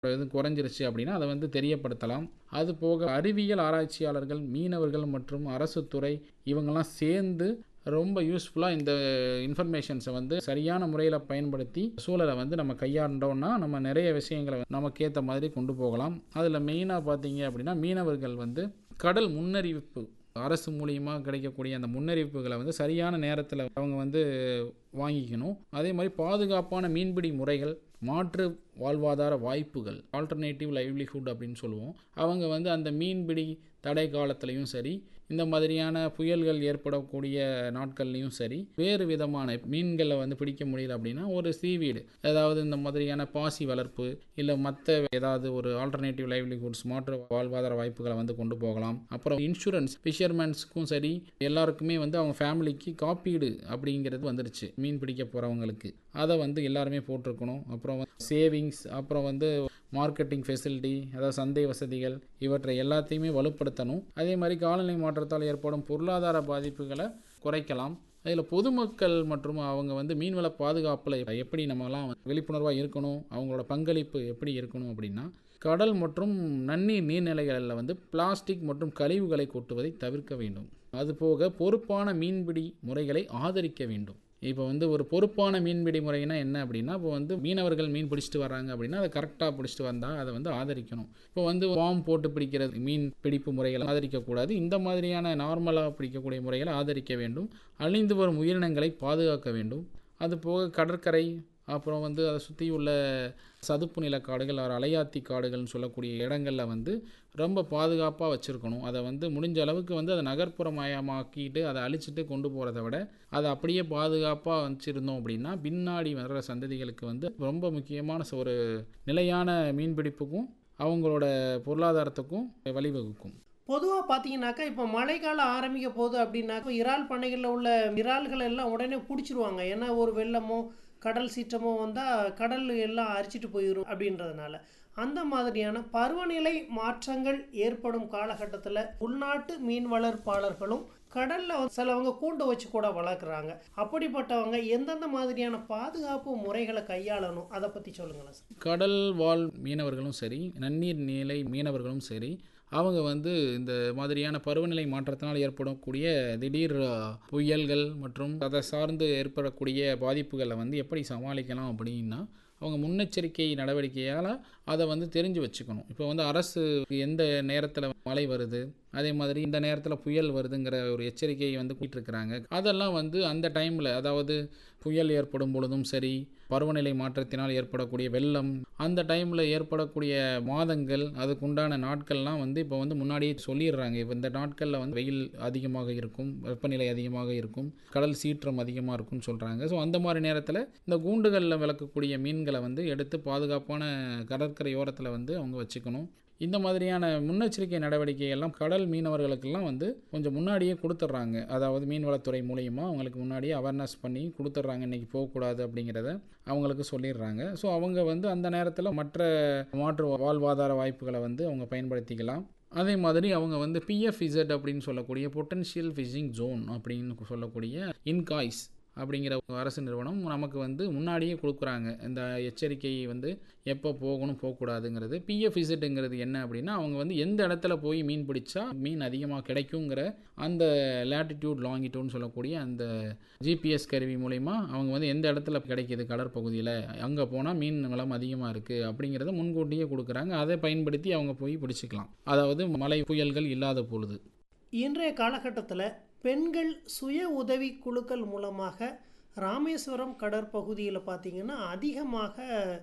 எதுவும் குறைஞ்சிருச்சு அப்படின்னா அதை வந்து தெரியப்படுத்தலாம் அது போக அறிவியல் ஆராய்ச்சியாளர்கள் மீனவர்கள் மற்றும் அரசு துறை இவங்கெல்லாம் சேர்ந்து ரொம்ப யூஸ்ஃபுல்லாக இந்த இன்ஃபர்மேஷன்ஸை வந்து சரியான முறையில் பயன்படுத்தி சூழலை வந்து நம்ம கையாண்டோம்னா நம்ம நிறைய விஷயங்களை நமக்கேற்ற மாதிரி கொண்டு போகலாம் அதில் மெயினாக பார்த்தீங்க அப்படின்னா மீனவர்கள் வந்து கடல் முன்னறிவிப்பு அரசு மூலியமாக கிடைக்கக்கூடிய அந்த முன்னறிவிப்புகளை வந்து சரியான நேரத்தில் அவங்க வந்து வாங்கிக்கணும் அதே மாதிரி பாதுகாப்பான மீன்பிடி முறைகள் மாற்று வாழ்வாதார வாய்ப்புகள் ஆல்டர்னேட்டிவ் லைவ்லிஹுட் அப்படின்னு சொல்லுவோம் அவங்க வந்து அந்த மீன்பிடி தடை காலத்துலேயும் சரி இந்த மாதிரியான புயல்கள் ஏற்படக்கூடிய நாட்கள்லையும் சரி வேறு விதமான மீன்களை வந்து பிடிக்க முடியல அப்படின்னா ஒரு சீவீடு அதாவது இந்த மாதிரியான பாசி வளர்ப்பு இல்லை மற்ற ஏதாவது ஒரு ஆல்டர்னேட்டிவ் லைவ்லிஹுட்ஸ் மாற்று வாழ்வாதார வாய்ப்புகளை வந்து கொண்டு போகலாம் அப்புறம் இன்சூரன்ஸ் ஃபிஷர்மேன்ஸுக்கும் சரி எல்லாருக்குமே வந்து அவங்க ஃபேமிலிக்கு காப்பீடு அப்படிங்கிறது வந்துருச்சு மீன் பிடிக்க போகிறவங்களுக்கு அதை வந்து எல்லாருமே போட்டிருக்கணும் அப்புறம் சேவிங்ஸ் அப்புறம் வந்து மார்க்கெட்டிங் ஃபெசிலிட்டி அதாவது சந்தை வசதிகள் இவற்றை எல்லாத்தையுமே வலுப்படுத்தணும் அதே மாதிரி காலநிலை மாற்றத்தால் ஏற்படும் பொருளாதார பாதிப்புகளை குறைக்கலாம் அதில் பொதுமக்கள் மற்றும் அவங்க வந்து மீன்வள பாதுகாப்பில் எப்படி நம்மலாம் விழிப்புணர்வாக இருக்கணும் அவங்களோட பங்களிப்பு எப்படி இருக்கணும் அப்படின்னா கடல் மற்றும் நன்னீர் நீர்நிலைகளில் வந்து பிளாஸ்டிக் மற்றும் கழிவுகளை கொட்டுவதை தவிர்க்க வேண்டும் அதுபோக பொறுப்பான மீன்பிடி முறைகளை ஆதரிக்க வேண்டும் இப்போ வந்து ஒரு பொறுப்பான மீன்பிடி முறைனா என்ன அப்படின்னா இப்போ வந்து மீனவர்கள் மீன் பிடிச்சிட்டு வராங்க அப்படின்னா அதை கரெக்டாக பிடிச்சிட்டு வந்தால் அதை வந்து ஆதரிக்கணும் இப்போ வந்து வாம் போட்டு பிடிக்கிறது மீன் பிடிப்பு முறைகளை ஆதரிக்கக்கூடாது இந்த மாதிரியான நார்மலாக பிடிக்கக்கூடிய முறைகளை ஆதரிக்க வேண்டும் அழிந்து வரும் உயிரினங்களை பாதுகாக்க வேண்டும் அதுபோக கடற்கரை அப்புறம் வந்து அதை சுற்றி உள்ள சதுப்பு நில காடுகள் ஒரு அலையாத்தி காடுகள்னு சொல்லக்கூடிய இடங்களில் வந்து ரொம்ப பாதுகாப்பாக வச்சுருக்கணும் அதை வந்து முடிஞ்ச அளவுக்கு வந்து அதை நகர்ப்புறமயமாக்கிட்டு அதை அழிச்சிட்டு கொண்டு போகிறத விட அதை அப்படியே பாதுகாப்பாக வச்சுருந்தோம் அப்படின்னா பின்னாடி வர்ற சந்ததிகளுக்கு வந்து ரொம்ப முக்கியமான ஒரு நிலையான மீன்பிடிப்புக்கும் அவங்களோட பொருளாதாரத்துக்கும் வழிவகுக்கும் பொதுவாக பார்த்தீங்கன்னாக்கா இப்போ மழைக்காலம் ஆரம்பிக்க போகுது அப்படின்னாக்கா இறால் பண்ணைகளில் உள்ள இறால்கள் எல்லாம் உடனே பிடிச்சிருவாங்க ஏன்னா ஒரு வெள்ளமோ கடல் சீற்றமோ வந்தால் கடல் எல்லாம் அரிச்சிட்டு போயிடும் அப்படின்றதுனால அந்த மாதிரியான பருவநிலை மாற்றங்கள் ஏற்படும் காலகட்டத்தில் உள்நாட்டு மீன் வளர்ப்பாளர்களும் கடலில் சிலவங்க கூண்டு வச்சு கூட வளர்க்குறாங்க அப்படிப்பட்டவங்க எந்தெந்த மாதிரியான பாதுகாப்பு முறைகளை கையாளணும் அதை பற்றி சொல்லுங்களேன் சார் கடல் வாழ் மீனவர்களும் சரி நன்னீர் நிலை மீனவர்களும் சரி அவங்க வந்து இந்த மாதிரியான பருவநிலை மாற்றத்தினால் ஏற்படக்கூடிய திடீர் புயல்கள் மற்றும் அதை சார்ந்து ஏற்படக்கூடிய பாதிப்புகளை வந்து எப்படி சமாளிக்கலாம் அப்படின்னா அவங்க முன்னெச்சரிக்கை நடவடிக்கையால் அதை வந்து தெரிஞ்சு வச்சுக்கணும் இப்போ வந்து அரசு எந்த நேரத்தில் மழை வருது அதே மாதிரி இந்த நேரத்தில் புயல் வருதுங்கிற ஒரு எச்சரிக்கையை வந்து கூட்டிருக்கிறாங்க அதெல்லாம் வந்து அந்த டைமில் அதாவது புயல் ஏற்படும் பொழுதும் சரி பருவநிலை மாற்றத்தினால் ஏற்படக்கூடிய வெள்ளம் அந்த டைமில் ஏற்படக்கூடிய மாதங்கள் அதுக்குண்டான நாட்கள்லாம் வந்து இப்போ வந்து முன்னாடியே சொல்லிடுறாங்க இப்போ இந்த நாட்களில் வந்து வெயில் அதிகமாக இருக்கும் வெப்பநிலை அதிகமாக இருக்கும் கடல் சீற்றம் அதிகமாக இருக்கும்னு சொல்கிறாங்க ஸோ அந்த மாதிரி நேரத்தில் இந்த கூண்டுகளில் விளக்கக்கூடிய மீன்களை வந்து எடுத்து பாதுகாப்பான கடற்கரையோரத்தில் வந்து அவங்க வச்சுக்கணும் இந்த மாதிரியான முன்னெச்சரிக்கை நடவடிக்கை எல்லாம் கடல் மீனவர்களுக்கெல்லாம் வந்து கொஞ்சம் முன்னாடியே கொடுத்துட்றாங்க அதாவது மீன்வளத்துறை மூலியமாக அவங்களுக்கு முன்னாடியே அவேர்னஸ் பண்ணி கொடுத்துட்றாங்க இன்றைக்கி போகக்கூடாது அப்படிங்கிறத அவங்களுக்கு சொல்லிடுறாங்க ஸோ அவங்க வந்து அந்த நேரத்தில் மற்ற மாற்று வாழ்வாதார வாய்ப்புகளை வந்து அவங்க பயன்படுத்திக்கலாம் அதே மாதிரி அவங்க வந்து பிஎஃப்இசட் அப்படின்னு சொல்லக்கூடிய பொட்டன்ஷியல் ஃபிஷிங் ஜோன் அப்படின்னு சொல்லக்கூடிய இன்காய்ஸ் அப்படிங்கிற அரசு நிறுவனம் நமக்கு வந்து முன்னாடியே கொடுக்குறாங்க இந்த எச்சரிக்கையை வந்து எப்போ போகணும் போகக்கூடாதுங்கிறது பிஎஃப் இசட்டுங்கிறது என்ன அப்படின்னா அவங்க வந்து எந்த இடத்துல போய் மீன் பிடிச்சா மீன் அதிகமாக கிடைக்குங்கிற அந்த லேட்டிடியூட் லாங்கிடியூட்னு சொல்லக்கூடிய அந்த ஜிபிஎஸ் கருவி மூலிமா அவங்க வந்து எந்த இடத்துல கிடைக்கிது கடற்பகுதியில் அங்கே போனால் மீன் வளம் அதிகமாக இருக்குது அப்படிங்கிறத முன்கூட்டியே கொடுக்குறாங்க அதை பயன்படுத்தி அவங்க போய் பிடிச்சிக்கலாம் அதாவது மழை புயல்கள் இல்லாத பொழுது இன்றைய காலகட்டத்தில் பெண்கள் சுய உதவி குழுக்கள் மூலமாக ராமேஸ்வரம் கடற்பகுதியில் பார்த்திங்கன்னா அதிகமாக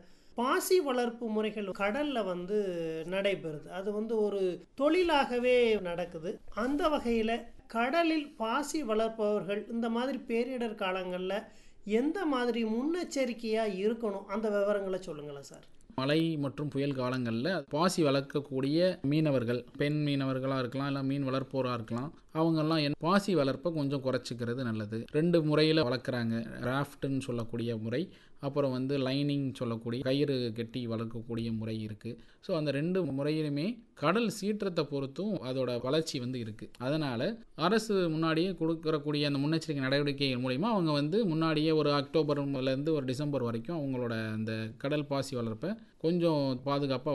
பாசி வளர்ப்பு முறைகள் கடலில் வந்து நடைபெறுது அது வந்து ஒரு தொழிலாகவே நடக்குது அந்த வகையில் கடலில் பாசி வளர்ப்பவர்கள் இந்த மாதிரி பேரிடர் காலங்களில் எந்த மாதிரி முன்னெச்சரிக்கையாக இருக்கணும் அந்த விவரங்களை சொல்லுங்களேன் சார் மழை மற்றும் புயல் காலங்களில் பாசி வளர்க்கக்கூடிய மீனவர்கள் பெண் மீனவர்களாக இருக்கலாம் இல்லை மீன் வளர்ப்போராக இருக்கலாம் அவங்கெல்லாம் என் பாசி வளர்ப்பை கொஞ்சம் குறைச்சிக்கிறது நல்லது ரெண்டு முறையில் வளர்க்குறாங்க ராஃப்ட்டுன்னு சொல்லக்கூடிய முறை அப்புறம் வந்து லைனிங் சொல்லக்கூடிய கயிறு கட்டி வளர்க்கக்கூடிய முறை இருக்குது ஸோ அந்த ரெண்டு முறையிலுமே கடல் சீற்றத்தை பொறுத்தும் அதோட வளர்ச்சி வந்து இருக்குது அதனால் அரசு முன்னாடியே கொடுக்கறக்கூடிய அந்த முன்னெச்சரிக்கை நடவடிக்கைகள் மூலிமா அவங்க வந்து முன்னாடியே ஒரு அக்டோபர்லேருந்து ஒரு டிசம்பர் வரைக்கும் அவங்களோட அந்த கடல் பாசி வளர்ப்பை கொஞ்சம் பாதுகாப்பாக